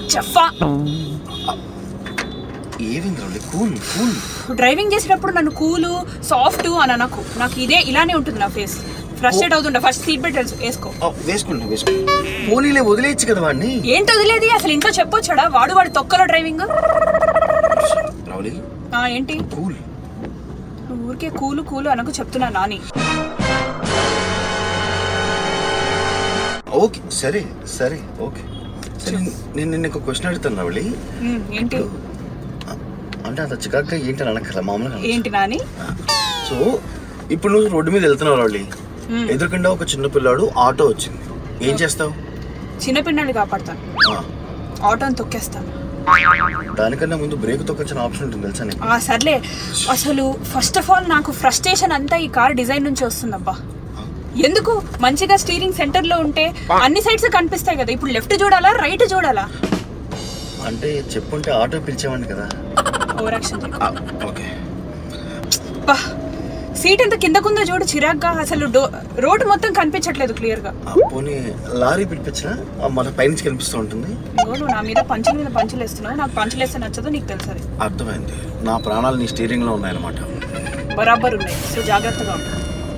చఫా ఏమైంది Ravali cool cool driving చేసేటప్పుడు నన్ను కూలు సాఫ్ట్ అని అనకు నాకు ఇదే ఇలానే ఉంటుంది నా ఫేస్ ఫ్రస్ట్రేట్ అవుతుంటా ఫస్ట్ సీట్ బెల్ట్ వేసుకో వేసుకుంటా వేసుకో పోనీలే వదిలేయచ్చు కదా వాడిని ఏంటి వదిలేది అసలు ఇంట్లో చెప్పొచ్చాడా వాడు వాడు తొక్కలో డ్రైవింగ్ రవళి ఆ, ఏంటి కూల్ నువ్వు ఊరికే కూలు కూలు అనకు చెప్తున్నా నాని ఓకే సరే సరే ఓకే సరే నేను నిన్న ఒక క్వశ్చన్ అడుగుతాను రవళి ఉమ్, ఏంటి అంటే అంత చికాగ్గా ఏంటి అని అనక్కర్లా మామూలుగా అనొచ్చు. ఏంటి నాని సో ఇప్పుడు నువ్వు రోడ్డు మీద వెళ్తున్నావు రవళి ఉమ్, ఎదురుకుండా ఒక చిన్న పిల్లాడు ఆటో వచ్చింది ఏం చేస్తావు చిన్నపిల్లల్ని కాపాడతాను ఆ, ఆటోని తొక్కేస్తాను దానికన్నా ముందు బ్రేక్ తొక్కొచ్చిన ఆప్షన్ ఉంటుంది తెలుసా నీకు ఆ సర్లే అసలు ఫస్ట్ ఆఫ్ ఆల్ నాకు ఫ్రస్ట్రేషన్ అంతా ఈ కార్ డిజైన్ నుంచి వస్తుందబ్బా ఎందుకు మంచిగా స్టీరింగ్ సెంటర్ లో ఉంటే అన్ని సైడ్స్ కనిపిస్తాయి కదా ఇప్పుడు లెఫ్ట్ చూడాలా రైట్ చూడాలా అంటే చెప్పుంటే ఆటో పిలిచేవాడిని కదా ఓవర్ యాక్షన్ ఆ, ఓకే సీట్ ఎంత కిందకుందో చూడు చిరాగ్గా అసలు డో రోడ్ మొత్తం కనిపించట్లేదు క్లియర్ గా ఆ, పోనీ లారీ పిలిపించినా ఆ, మన పైనుంచి కనిపిస్తూ ఉంటుంది ఇదిగో నువ్వు నా మీద పంచుల మీద పంచులు వేస్తున్నావు నాకు పంచులు వేస్తే నచ్చదు నీకు తెలుసు అది అర్థమైంది నా ప్రాణాలు నీ స్టీరింగ్ లో ఉన్నాయన్నమాట బరాబర్ ఉన్నాయి సో జాగ్రత్తగా ఉండు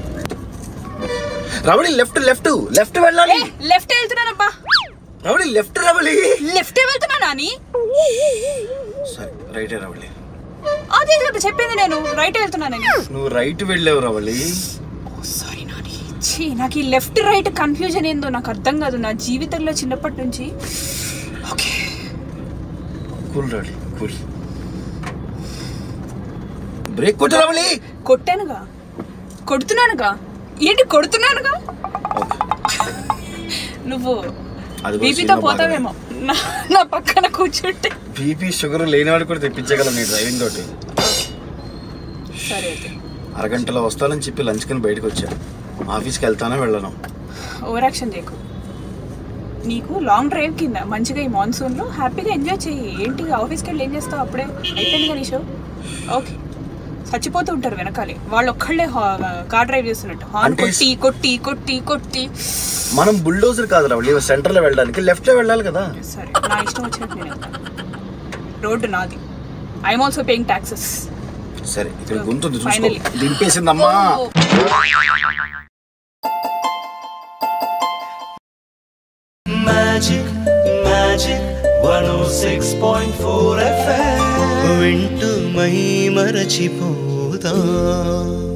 రవళి లెఫ్ట్ లెఫ్ట్ లెఫ్ట్ వెళ్ళాలి లెఫ్ట్ వెళ్తున్నానబ్బా రవళి లెఫ్ట్ రవళి లెఫ్ట్ వెళ్తున్నా నాని సరే రైటే రవళి అదే కదా చెప్పింది నేను రైట్ వెళ్తున్నానని నువ్వు రైట్ వెళ్ళావు రవళి సారీ నాని ఛీ నాకు ఈ లెఫ్ట్ రైట్ కన్ఫ్యూజన్ ఏందో నాకు అర్థం కాదు నా జీవితంలో చిన్నప్పటి నుంచి okay cool Ravali cool break కొట్టు రవళి కొట్టానుగా కొడుతున్నానుగా ఏంటి కొడుతున్నానుగా ఓకే నువ్వు అది కూడా బీపీతో సినిమా పోతావేమో నా నా పక్కన కూర్చుంటే బీపీ షుగర్ లేనివాడు కూడా తెప్పించగలం నీ డ్రైవింగ్ తోటి సరే అయితే అరగంటలో వస్తానని చెప్పి లంచ్ కని బయటకు వచ్చా ఆఫీస్కి వెళ్తానా వెళ్ళను ఓవర్ యాక్షన్ చేయకు నీకు లాంగ్ డ్రైవ్ కింద మంచిగా ఈ మాన్సూన్లో హ్యాపీగా ఎంజాయ్ చెయ్యి ఏంటి ఆఫీస్కి వెళ్ళి ఏం చేస్తావు అప్పుడే అయిపోయింది కానీ షో ఓకే చచ్చిపోతూ ఉంటారు వెనకాలే వాళ్ళు ఒక్కళ్ళే కార్ డ్రైవ్ చేస్తున్నట్టు హార్న్ అంటే- కొట్టి కొట్టి కొట్టి కొట్టి మనం బుల్డోజర్ కాదు రవళి సెంటర్లో వెళ్ళడానికి లెఫ్ట్లో వెళ్ళాలి కదా సరే నా ఇష్టం వచ్చినట్టు నేను వెళ్తాను. రోడ్డు నాది ఐఎమ్ ఆల్సో పేయింగ్ ట్యాక్సెస్ సరే ఇక్కడ గుంతుంది చూసుకో Finally. దింపేసిందమ్మా Magic, magic, 106.4 FM. వింటూ మై మరచిపోదా